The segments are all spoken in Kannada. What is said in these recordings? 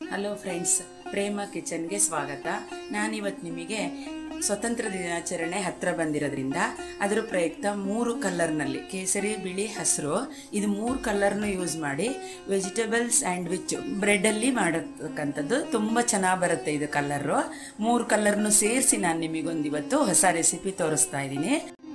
ಹಲೋ ಫ್ರೆಂಡ್ಸ್ ಪ್ರೇಮ ಕಿಚನ್ಗೆ ಸ್ವಾಗತ ನಾನಿವತ್ತು ನಿಮಗೆ ಸ್ವತಂತ್ರ ದಿನಾಚರಣೆ ಹತ್ರ ಬಂದಿರೋದ್ರಿಂದ ಅದರ ಪ್ರಯುಕ್ತ ಮೂರು ಕಲರ್ನಲ್ಲಿ ಕೇಸರಿ ಬಿಳಿ ಹಸಿರು ಇದು ಮೂರು ಕಲರ್ನು ಯೂಸ್ ಮಾಡಿ ವೆಜಿಟೇಬಲ್ ಸ್ಯಾಂಡ್ವಿಚ್ ಬ್ರೆಡ್ಡಲ್ಲಿ ಮಾಡತಕ್ಕಂಥದ್ದು ತುಂಬ ಚೆನ್ನಾಗಿ ಬರುತ್ತೆ ಇದು ಕಲರು ಮೂರು ಕಲರ್ನು ಸೇರಿಸಿ ನಾನು ನಿಮಗೊಂದು ಇವತ್ತು ಹೊಸ ರೆಸಿಪಿ ತೋರಿಸ್ತಾ ಇದ್ದೀನಿ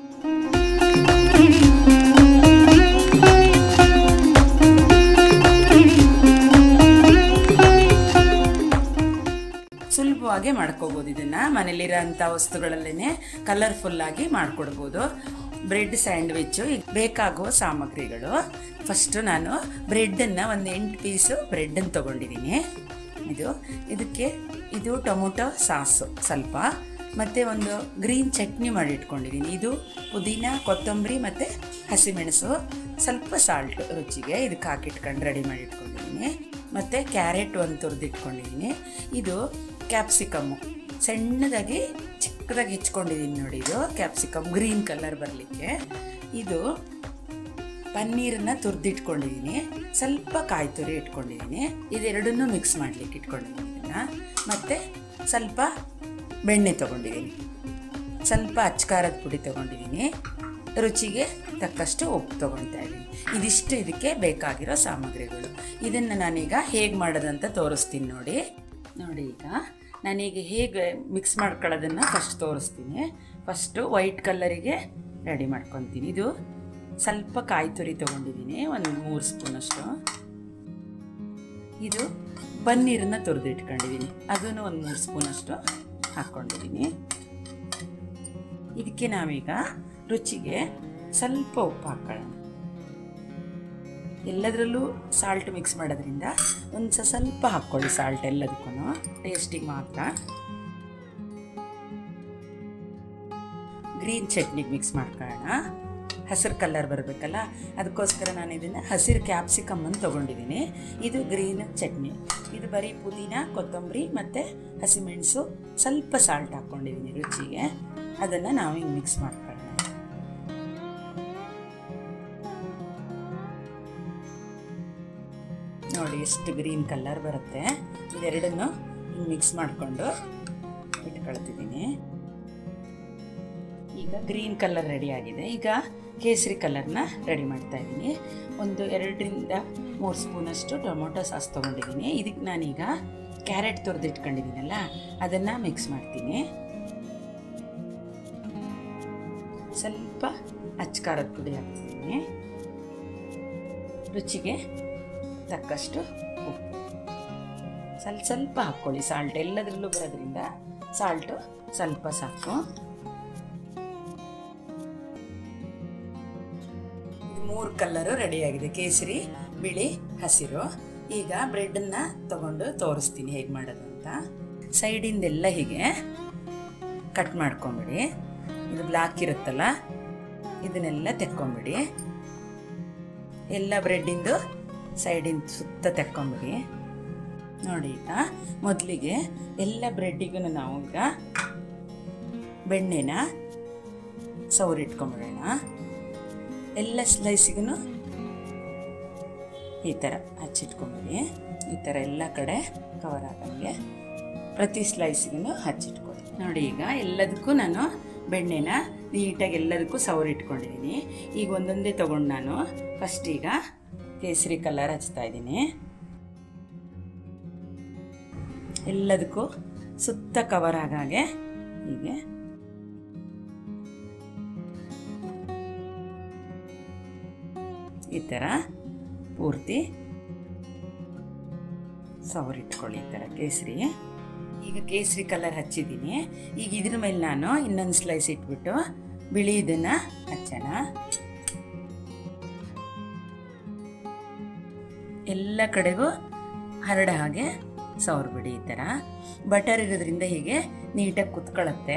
ಸುಲಭವಾಗಿ ಮಾಡ್ಕೋಬೋದು ಇದನ್ನು ಮನೇಲಿರೋಂಥ ವಸ್ತುಗಳಲ್ಲೇ ಕಲರ್ಫುಲ್ಲಾಗಿ ಮಾಡಿಕೊಡ್ಬೋದು ಬ್ರೆಡ್ ಸ್ಯಾಂಡ್ವಿಚ್ಚು ಬೇಕಾಗುವ ಸಾಮಗ್ರಿಗಳು ಫಸ್ಟು ನಾನು ಬ್ರೆಡ್ಡನ್ನು ಒಂದು ಎಂಟು ಪೀಸು ಬ್ರೆಡ್ಡನ್ನು ತೊಗೊಂಡಿದ್ದೀನಿ ಇದು ಇದಕ್ಕೆ ಇದು ಟೊಮೊಟೊ ಸಾಸು ಸ್ವಲ್ಪ ಮತ್ತು ಒಂದು ಗ್ರೀನ್ ಚಟ್ನಿ ಮಾಡಿ ಇಟ್ಕೊಂಡಿದ್ದೀನಿ ಇದು ಪುದೀನ ಕೊತ್ತಂಬರಿ ಮತ್ತು ಹಸಿಮೆಣಸು ಸ್ವಲ್ಪ ಸಾಲ್ಟ್ ರುಚಿಗೆ ಇದಕ್ಕೆ ಹಾಕಿಟ್ಕೊಂಡು ರೆಡಿ ಮಾಡಿ ಇಟ್ಕೊಂಡಿದ್ದೀನಿ ಮತ್ತು ಕ್ಯಾರೆಟ್ ಒಂದು ತುರಿದು ಇಟ್ಕೊಂಡಿದ್ದೀನಿ ಇದು ಕ್ಯಾಪ್ಸಿಕಮ್ಮು ಸಣ್ಣದಾಗಿ ಚಿಕ್ಕದಾಗಿ ಹೆಚ್ಕೊಂಡಿದ್ದೀನಿ ನೋಡಿ ಇದು ಕ್ಯಾಪ್ಸಿಕಮ್ ಗ್ರೀನ್ ಕಲರ್ ಬರಲಿಕ್ಕೆ ಇದು ಪನ್ನೀರನ್ನ ತುರಿದಿಟ್ಕೊಂಡಿದ್ದೀನಿ ಸ್ವಲ್ಪ ಕಾಯಿ ತುರಿ ಇಟ್ಕೊಂಡಿದ್ದೀನಿ ಇದೆರಡನ್ನೂ ಮಿಕ್ಸ್ ಮಾಡಲಿಕ್ಕೆ ಇಟ್ಕೊಂಡಿದ್ದೀನಿ ಇದನ್ನು ಮತ್ತು ಸ್ವಲ್ಪ ಬೆಣ್ಣೆ ತೊಗೊಂಡಿದ್ದೀನಿ ಸ್ವಲ್ಪ ಅಚ್ಕಾರದ ಪುಡಿ ತೊಗೊಂಡಿದ್ದೀನಿ ರುಚಿಗೆ ತಕ್ಕಷ್ಟು ಉಪ್ಪು ತೊಗೊಳ್ತಾ ಇದ್ದೀನಿ ಇದಿಷ್ಟು ಇದಕ್ಕೆ ಬೇಕಾಗಿರೋ ಸಾಮಗ್ರಿಗಳು ಇದನ್ನು ನಾನೀಗ ಹೇಗೆ ಮಾಡೋದಂತ ತೋರಿಸ್ತೀನಿ ನೋಡಿ ನೋಡಿ ಈಗ ನಾನೀಗ ಹೇಗೆ ಮಿಕ್ಸ್ ಮಾಡ್ಕೊಳ್ಳೋದನ್ನು ಫಸ್ಟ್ ತೋರಿಸ್ತೀನಿ ಫಸ್ಟು ವೈಟ್ ಕಲರಿಗೆ ರೆಡಿ ಮಾಡ್ಕೊತೀನಿ ಇದು ಸ್ವಲ್ಪ ಕಾಯಿ ತುರಿ ತೊಗೊಂಡಿದ್ದೀನಿ ಒಂದು ಮೂರು ಸ್ಪೂನಷ್ಟು ಇದು ಪನ್ನೀರನ್ನ ತುರಿದು ಇಟ್ಕೊಂಡಿದ್ದೀನಿ ಅದನ್ನು ಒಂದು ಮೂರು ಸ್ಪೂನಷ್ಟು ಹಾಕ್ಕೊಂಡಿದ್ದೀನಿ ಇದಕ್ಕೆ ನಾವೀಗ ರುಚಿಗೆ ಸ್ವಲ್ಪ ಉಪ್ಪು ಹಾಕೊಳ್ಳೋಣ ಎಲ್ಲದರಲ್ಲೂ ಸಾಲ್ಟ್ ಮಿಕ್ಸ್ ಮಾಡೋದ್ರಿಂದ ಒಂದು ಸ್ವಲ್ಪ ಹಾಕ್ಕೊಳ್ಳಿ ಸಾಲ್ಟ್ ಎಲ್ಲದಕ್ಕೂ ಟೇಸ್ಟಿಗೆ ಮಾತ್ರ ಗ್ರೀನ್ ಚಟ್ನಿಗೆ ಮಿಕ್ಸ್ ಮಾಡ್ಕೊಳ್ಳೋಣ ಹಸಿರು ಕಲರ್ ಬರಬೇಕಲ್ಲ ಅದಕ್ಕೋಸ್ಕರ ನಾನು ಇದನ್ನು ಹಸಿರು ಕ್ಯಾಪ್ಸಿಕಮ್ಮನ್ನು ತೊಗೊಂಡಿದ್ದೀನಿ ಇದು ಗ್ರೀನ್ ಚಟ್ನಿ ಇದು ಬರೀ ಪುದೀನ ಕೊತ್ತಂಬರಿ ಮತ್ತು ಹಸಿಮೆಣಸು ಸ್ವಲ್ಪ ಸಾಲ್ಟ್ ಹಾಕ್ಕೊಂಡಿದ್ದೀನಿ ರುಚಿಗೆ ಅದನ್ನು ನಾವು ಹಿಂಗೆ ಮಿಕ್ಸ್ ಮಾಡ್ಕೊಳ್ಳೋಣ ನೋಡಿ ಎಷ್ಟು ಗ್ರೀನ್ ಕಲರ್ ಬರುತ್ತೆ ಇದೆರಡನ್ನು ಮಿಕ್ಸ್ ಮಾಡಿಕೊಂಡು ಇಟ್ಕೊಳ್ತಿದ್ದೀನಿ ಈಗ ಗ್ರೀನ್ ಕಲರ್ ರೆಡಿ ಆಗಿದೆ ಈಗ ಕೇಸರಿ ಕಲರ್ನ ರೆಡಿ ಮಾಡ್ತಾ ಇದ್ದೀನಿ ಒಂದು ಎರಡರಿಂದ ಮೂರು ಸ್ಪೂನಷ್ಟು ಟೊಮೊಟೊ ಸಾಸ್ ತೊಗೊಂಡಿದ್ದೀನಿ ಇದಕ್ಕೆ ನಾನೀಗ ಕ್ಯಾರೆಟ್ ತುರಿದು ಇಟ್ಕೊಂಡಿದ್ದೀನಲ್ಲ ಅದನ್ನು ಮಿಕ್ಸ್ ಮಾಡ್ತೀನಿ ಸ್ವಲ್ಪ ಅಚ್ಕಾರದ ಪುಡಿ ಹಾಕ್ತಿದ್ದೀನಿ ರುಚಿಗೆ ತಕ್ಕಷ್ಟು ಉಪ್ಪು ಸ್ವಲ್ಪ ಸ್ವಲ್ಪ ಹಾಕ್ಕೊಳ್ಳಿ ಸಾಲ್ಟ್ ಎಲ್ಲದರಲ್ಲೂ ಬರೋದ್ರಿಂದ ಸಾಲ್ಟು ಸ್ವಲ್ಪ ಸಾಕು ಮೂರು ಕಲ್ಲರು ರೆಡಿಯಾಗಿದೆ ಕೇಸರಿ ಬಿಳಿ ಹಸಿರು ಈಗ ಬ್ರೆಡನ್ನು ತಗೊಂಡು ತೋರಿಸ್ತೀನಿ ಹೇಗೆ ಮಾಡೋದು ಅಂತ ಸೈಡಿಂದೆಲ್ಲ ಹೀಗೆ ಕಟ್ ಮಾಡ್ಕೊಂಬಿಡಿ ಇದು ಬ್ಲಾಕ್ ಇರುತ್ತಲ್ಲ ಇದನ್ನೆಲ್ಲ ತೆಕ್ಕೊಂಬಿಡಿ ಎಲ್ಲ ಬ್ರೆಡ್ಡಿಂದು ಸೈಡಿಂದ ಸುತ್ತ ತೆಕ್ಕೊಂಬಿಡಿ ನೋಡಿ ಈಗ ಮೊದಲಿಗೆ ಎಲ್ಲ ಬ್ರೆಡ್ಡಿಗೂ ನಾವು ಈಗ ಬೆಣ್ಣೆನ ಸೌರಿಟ್ಕೊಂಬಿಡೋಣ ಎಲ್ಲ ಸ್ಲೈಸಿಗೂ ಈ ಥರ ಹಚ್ಚಿಟ್ಕೊಂಬಿಡಿ ಈ ಥರ ಎಲ್ಲ ಕಡೆ ಕವರ್ ಆಗಂಗೆ ಪ್ರತಿ ಸ್ಲೈಸಿಗೂ ಹಚ್ಚಿಟ್ಕೊಳ್ಳಿ ನೋಡಿ ಈಗ ಎಲ್ಲದಕ್ಕೂ ನಾನು ಬೆಣ್ಣೆನ ನೀಟಾಗಿ ಎಲ್ಲದಕ್ಕೂ ಸವರಿಟ್ಕೊಂಡಿದ್ದೀನಿ ಈಗ ಒಂದೊಂದೇ ತೊಗೊಂಡು ನಾನು ಫಸ್ಟ್ ಈಗ ಕೇಸರಿ ಕಲರ್ ಹಚ್ತಾ ಇದ್ದೀನಿ ಎಲ್ಲದಕ್ಕೂ ಸುತ್ತ ಕವರ್ ಆಗಾಗೆ ಹೀಗೆ ಈ ಥರ ಪೂರ್ತಿ ಸವರಿಟ್ಕೊಳ್ಳಿ ಈ ಥರ ಕೇಸರಿ ಈಗ ಕೇಸರಿ ಕಲರ್ ಹಚ್ಚಿದ್ದೀನಿ ಈಗ ಇದ್ರ ಮೇಲೆ ನಾನು ಇನ್ನೊಂದು ಸ್ಲೈಸ್ ಇಟ್ಬಿಟ್ಟು ಬಿಳಿ ಇದನ್ನು ಹಚ್ಚೋಣ ಎಲ್ಲ ಕಡೆಗೂ ಹರಡ ಹಾಗೆ ಸವರ್ಬಿಡಿ ಈ ಥರ ಬಟರ್ ಇರೋದ್ರಿಂದ ಹೀಗೆ ನೀಟಾಗಿ ಕುತ್ಕೊಳ್ಳುತ್ತೆ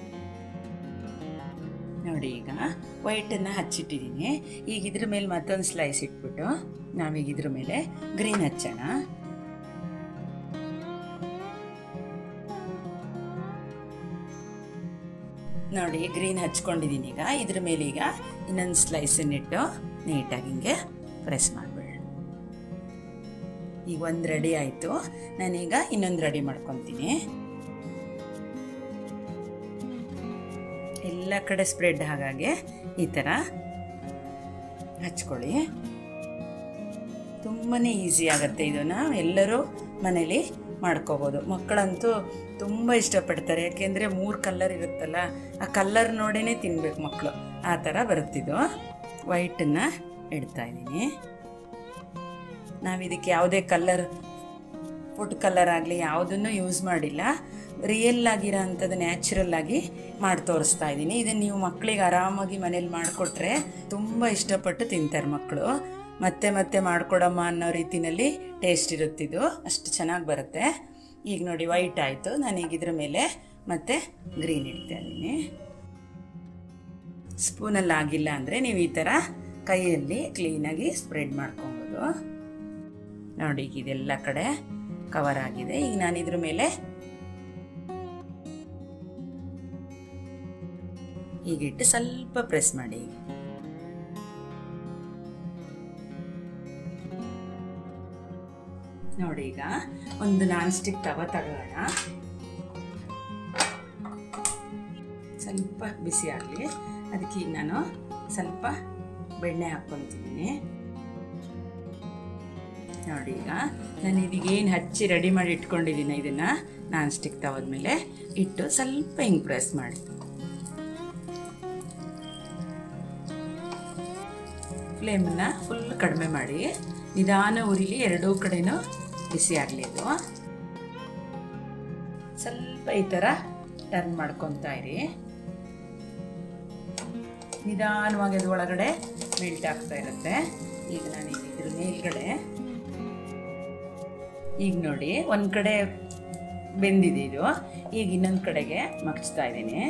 ನೋಡಿ ಈಗ ವೈಟನ್ನು ಹಚ್ಚಿಟ್ಟಿದ್ದೀನಿ ಈಗ ಇದ್ರ ಮೇಲೆ ಮತ್ತೊಂದು ಸ್ಲೈಸ್ ಇಟ್ಬಿಟ್ಟು ನಾವೀಗ ಇದ್ರ ಮೇಲೆ ಗ್ರೀನ್ ಹಚ್ಚೋಣ ನೋಡಿ ಗ್ರೀನ್ ಹಚ್ಕೊಂಡಿದ್ದೀನಿ ಈಗ ಇದ್ರ ಮೇಲೆ ಈಗ ಇನ್ನೊಂದು ಸ್ಲೈಸನ್ನಿಟ್ಟು ನೀಟಾಗಿ ಹಿಂಗೆ ಪ್ರೆಸ್ ಮಾಡಿಬಿಡೋಣ ಈಗ ಒಂದು ರೆಡಿ ಆಯಿತು ನಾನೀಗ ಇನ್ನೊಂದು ರೆಡಿ ಮಾಡ್ಕೊತೀನಿ ಎಲ್ಲ ಕಡೆ ಸ್ಪ್ರೆಡ್ ಹಾಗಾಗೆ ಈ ಥರ ಹಚ್ಕೊಳ್ಳಿ ತುಂಬಾ ಈಸಿ ಆಗುತ್ತೆ ಇದನ್ನು ಎಲ್ಲರೂ ಮನೇಲಿ ಮಾಡ್ಕೋಬೋದು ಮಕ್ಕಳಂತೂ ತುಂಬ ಇಷ್ಟಪಡ್ತಾರೆ ಯಾಕೆಂದರೆ ಮೂರು ಕಲ್ಲರ್ ಇರುತ್ತಲ್ಲ ಆ ಕಲ್ಲರ್ ನೋಡೇ ತಿನ್ಬೇಕು ಮಕ್ಕಳು ಆ ಥರ ಬರುತ್ತಿದ್ದು ವೈಟನ್ನು ಇಡ್ತಾ ಇದ್ದೀನಿ ನಾವು ಇದಕ್ಕೆ ಯಾವುದೇ ಕಲ್ಲರ್ ಫುಡ್ ಕಲರ್ ಆಗಲಿ ಯಾವುದನ್ನು ಯೂಸ್ ಮಾಡಿಲ್ಲ ರಿಯಲ್ ಆಗಿರೋ ಅಂಥದ್ದು ನ್ಯಾಚುರಲ್ ಆಗಿ ಮಾಡಿ ತೋರಿಸ್ತಾ ಇದ್ದೀನಿ ಇದನ್ನು ನೀವು ಮಕ್ಕಳಿಗೆ ಆರಾಮಾಗಿ ಮನೇಲಿ ಮಾಡಿಕೊಟ್ರೆ ತುಂಬ ಇಷ್ಟಪಟ್ಟು ತಿಂತಾರೆ ಮಕ್ಕಳು ಮತ್ತೆ ಮತ್ತೆ ಮಾಡಿಕೊಡಮ್ಮ ಅನ್ನೋ ರೀತಿಯಲ್ಲಿ ಟೇಸ್ಟ್ ಇರುತ್ತಿದ್ದು ಅಷ್ಟು ಚೆನ್ನಾಗಿ ಬರುತ್ತೆ ಈಗ ನೋಡಿ ವೈಟ್ ಆಯಿತು ನಾನೀಗ ಇದ್ರ ಮೇಲೆ ಮತ್ತೆ ಗ್ರೀನ್ ಇಡ್ತಾ ಇದ್ದೀನಿ ಸ್ಪೂನಲ್ಲಿ ಆಗಿಲ್ಲ ಅಂದರೆ ನೀವು ಈ ಥರ ಕೈಯಲ್ಲಿ ಕ್ಲೀನಾಗಿ ಸ್ಪ್ರೆಡ್ ಮಾಡ್ಕೊಬೋದು ನೋಡಿ ಈಗ ಇದೆಲ್ಲ ಕಡೆ ಕವರ್ ಆಗಿದೆ ಈಗ ನಾನು ಇದ್ರ ಮೇಲೆ ಹೀಗಿಟ್ಟು ಸ್ವಲ್ಪ ಪ್ರೆಸ್ ಮಾಡಿ ನೋಡಿ ಈಗ ಒಂದು ನಾನ್ ಸ್ಟಿಕ್ ತವ ತಗೊಳ್ಳೋಣ ಸ್ವಲ್ಪ ಬಿಸಿ ಆಗಲಿ ಅದಕ್ಕೆ ಈಗ ನಾನು ಸ್ವಲ್ಪ ಬೆಣ್ಣೆ ಹಾಕ್ಕೊತೀನಿ ನೋಡಿ ಈಗ ನಾನು ಇದೀಗ ಏನು ಹಚ್ಚಿ ರೆಡಿ ಮಾಡಿ ಇಟ್ಕೊಂಡಿದ್ದೀನಿ ಇದನ್ನು ನಾನ್ ಸ್ಟಿಕ್ ತವದ ಮೇಲೆ ಇಟ್ಟು ಸ್ವಲ್ಪ ಹಿಂಗೆ ಪ್ರೆಸ್ ಮಾಡಿ ಫ್ಲೇಮನ್ನ ಫುಲ್ ಕಡಿಮೆ ಮಾಡಿ ನಿಧಾನ ಉರಿಲಿ ಎರಡೂ ಕಡೆನೂ ಬಿಸಿ ಆಗಲಿ ಇದು ಸ್ವಲ್ಪ ಈ ಥರ ಟರ್ನ್ ಮಾಡ್ಕೊತಾ ಇರಿ ನಿಧಾನವಾಗಿ ಅದು ಒಳಗಡೆ ಮೆಲ್ಟ್ ಆಗ್ತಾ ಇರುತ್ತೆ ಈಗ ನಾನು ಈಗ ಇದ್ರ ಮೇಲ್ಗಡೆ ಈಗ ನೋಡಿ ಒಂದು ಕಡೆ ಬೆಂದಿದೆ ಇದು ಈಗ ಇನ್ನೊಂದು ಕಡೆಗೆ ಮಗ್ಚ್ತಾ ಇದ್ದೀನಿ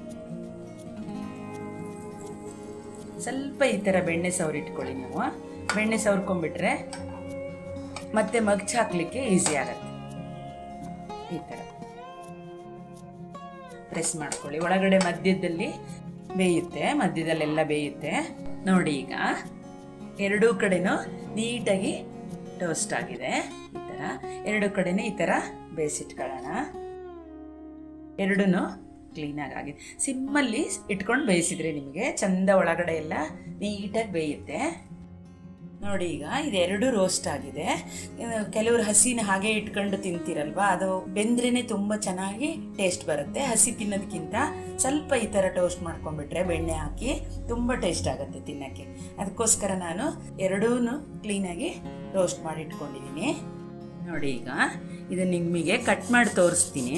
ಸ್ವಲ್ಪ ಈ ಥರ ಬೆಣ್ಣೆ ಸವರಿಟ್ಕೊಳ್ಳಿ ನೀವು ಬೆಣ್ಣೆ ಸವರ್ಕೊಂಡ್ಬಿಟ್ರೆ ಮತ್ತೆ ಮಗ್ಚ್ ಹಾಕ್ಲಿಕ್ಕೆ ಈಸಿ ಆಗತ್ತೆ ಈ ಥರ ಪ್ರೆಸ್ ಮಾಡ್ಕೊಳ್ಳಿ ಒಳಗಡೆ ಮಧ್ಯದಲ್ಲಿ ಬೇಯುತ್ತೆ ಮಧ್ಯದಲ್ಲೆಲ್ಲ ಬೇಯುತ್ತೆ ನೋಡಿ ಈಗ ಎರಡೂ ಕಡೆನೂ ನೀಟಾಗಿ ಟೋಸ್ಟ್ ಆಗಿದೆ ಈ ಥರ ಎರಡು ಕಡೆನೂ ಈ ಥರ ಬೇಯಿಸಿಟ್ಕೊಳ್ಳೋಣ ಎರಡೂ ಕ್ಲೀನಾಗಿ ಆಗಿದೆ ಸಿಮ್ಮಲ್ಲಿ ಇಟ್ಕೊಂಡು ಬೇಯಿಸಿದ್ರೆ ನಿಮಗೆ ಚಂದ ಒಳಗಡೆ ಎಲ್ಲ ನೀಟಾಗಿ ಬೇಯುತ್ತೆ ನೋಡಿ ಈಗ ಇದೆರಡು ರೋಸ್ಟ್ ಆಗಿದೆ ಕೆಲವರು ಹಸಿನ ಹಾಗೆ ಇಟ್ಕೊಂಡು ತಿಂತೀರಲ್ವಾ ಅದು ಬೆಂದ್ರೇ ತುಂಬ ಚೆನ್ನಾಗಿ ಟೇಸ್ಟ್ ಬರುತ್ತೆ ಹಸಿ ತಿನ್ನೋದಕ್ಕಿಂತ ಸ್ವಲ್ಪ ಈ ಥರ ಟೋಸ್ಟ್ ಮಾಡ್ಕೊಂಡ್ಬಿಟ್ರೆ ಬೆಣ್ಣೆ ಹಾಕಿ ತುಂಬ ಟೇಸ್ಟ್ ಆಗುತ್ತೆ ತಿನ್ನೋಕ್ಕೆ ಅದಕ್ಕೋಸ್ಕರ ನಾನು ಎರಡೂ ಕ್ಲೀನಾಗಿ ರೋಸ್ಟ್ ಮಾಡಿ ಇಟ್ಕೊಂಡಿದ್ದೀನಿ ನೋಡಿ ಈಗ ಇದು ನಿಮಗೆ ಕಟ್ ಮಾಡಿ ತೋರಿಸ್ತೀನಿ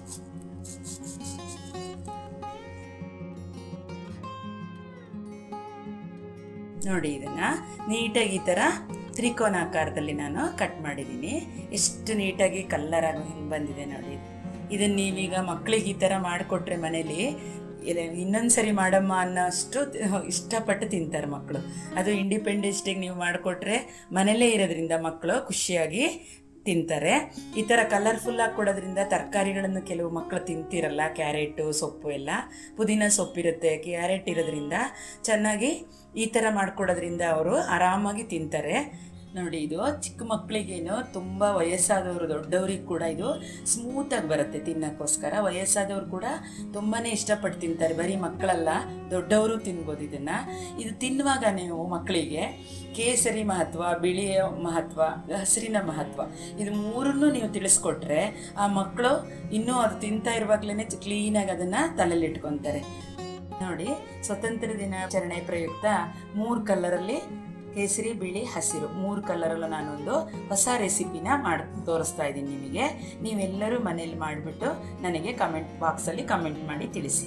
ನೋಡಿ ಇದನ್ನು ನೀಟಾಗಿ ಈ ಥರ ತ್ರಿಕೋನಾಕಾರದಲ್ಲಿ ನಾನು ಕಟ್ ಮಾಡಿದ್ದೀನಿ ಎಷ್ಟು ನೀಟಾಗಿ ಕಲ್ಲರಾಗಿ ಹಿಂಗೆ ಬಂದಿದೆ ನೋಡಿ ಇದನ್ನು ನೀವೀಗ ಮಕ್ಕಳಿಗೆ ಈ ಥರ ಮಾಡಿಕೊಟ್ರೆ ಮನೇಲಿ ಇನ್ನೊಂದು ಸರಿ ಮಾಡಮ್ಮ ಅನ್ನೋಷ್ಟು ಇಷ್ಟಪಟ್ಟು ತಿಂತಾರೆ ಮಕ್ಕಳು ಅದು ಇಂಡಿಪೆಂಡೆನ್ಸ್ ಡೇಗೆ ನೀವು ಮಾಡಿಕೊಟ್ರೆ ಮನೇಲೇ ಇರೋದ್ರಿಂದ ಮಕ್ಕಳು ಖುಷಿಯಾಗಿ ತಿಂತಾರೆ ಈ ಥರ ಕಲರ್ಫುಲ್ಲಾಗಿ ಕೊಡೋದ್ರಿಂದ ತರಕಾರಿಗಳನ್ನು ಕೆಲವು ಮಕ್ಕಳು ತಿಂತಿರಲ್ಲ ಕ್ಯಾರೆಟು ಸೊಪ್ಪು ಎಲ್ಲ ಪುದೀನ ಸೊಪ್ಪಿರುತ್ತೆ ಕ್ಯಾರೆಟ್ ಇರೋದ್ರಿಂದ ಚೆನ್ನಾಗಿ ಈ ಥರ ಮಾಡಿಕೊಡೋದ್ರಿಂದ ಅವರು ಆರಾಮಾಗಿ ತಿಂತಾರೆ ನೋಡಿ ಇದು ಚಿಕ್ಕ ಮಕ್ಕಳಿಗೇನು ತುಂಬ ವಯಸ್ಸಾದವರು ದೊಡ್ಡವ್ರಿಗೆ ಕೂಡ ಇದು ಸ್ಮೂತಾಗಿ ಬರುತ್ತೆ ತಿನ್ನೋಕ್ಕೋಸ್ಕರ ವಯಸ್ಸಾದವ್ರು ಕೂಡ ತುಂಬಾ ಇಷ್ಟಪಟ್ಟು ತಿಂತಾರೆ ಬರೀ ಮಕ್ಕಳಲ್ಲ ದೊಡ್ಡವರು ತಿನ್ಬೋದು ಇದನ್ನು ಇದು ತಿನ್ನುವಾಗ ನೀವು ಮಕ್ಕಳಿಗೆ ಕೇಸರಿ ಮಹತ್ವ ಬಿಳಿಯ ಮಹತ್ವ ಹಸಿರಿನ ಮಹತ್ವ ಇದು ಮೂರನ್ನು ನೀವು ತಿಳಿಸ್ಕೊಟ್ರೆ ಆ ಮಕ್ಕಳು ಇನ್ನೂ ಅದು ತಿಂತಾ ಇರುವಾಗಲೇ ಕ್ಲೀನಾಗಿ ಅದನ್ನು ತಲೆಯಲ್ಲಿ ಇಟ್ಕೊತಾರೆ ನೋಡಿ ಸ್ವತಂತ್ರ ದಿನಾಚರಣೆ ಪ್ರಯುಕ್ತ ಮೂರು ಕಲರಲ್ಲಿ ಕೇಸರಿ ಬಿಳಿ ಹಸಿರು ಮೂರು ಕಲರಲ್ಲೂ ನಾನೊಂದು ಹೊಸ ರೆಸಿಪಿನ ಮಾಡಿ ತೋರಿಸ್ತಾ ಇದ್ದೀನಿ ನಿಮಗೆ ನೀವೆಲ್ಲರೂ ಮನೇಲಿ ಮಾಡಿಬಿಟ್ಟು ನನಗೆ ಕಮೆಂಟ್ ಬಾಕ್ಸಲ್ಲಿ ಕಮೆಂಟ್ ಮಾಡಿ ತಿಳಿಸಿ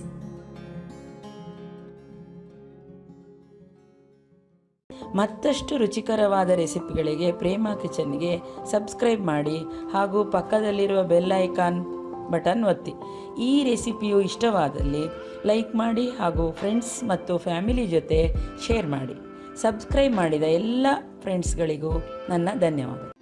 ಮತ್ತಷ್ಟು ರುಚಿಕರವಾದ ರೆಸಿಪಿಗಳಿಗೆ ಪ್ರೇಮ ಕಿಚನ್ಗೆ ಸಬ್ಸ್ಕ್ರೈಬ್ ಮಾಡಿ ಹಾಗೂ ಪಕ್ಕದಲ್ಲಿರುವ ಬೆಲ್ ಐಕಾನ್ ಬಟನ್ ಒತ್ತಿ ಈ ರೆಸಿಪಿಯು ಇಷ್ಟವಾದಲ್ಲಿ ಲೈಕ್ ಮಾಡಿ ಹಾಗೂ ಫ್ರೆಂಡ್ಸ್ ಮತ್ತು ಫ್ಯಾಮಿಲಿ ಜೊತೆ ಶೇರ್ ಮಾಡಿ ಸಬ್ಸ್ಕ್ರೈಬ್ ಮಾಡಿದ ಎಲ್ಲ ಫ್ರೆಂಡ್ಸ್ಗಳಿಗೂ ನನ್ನ ಧನ್ಯವಾದ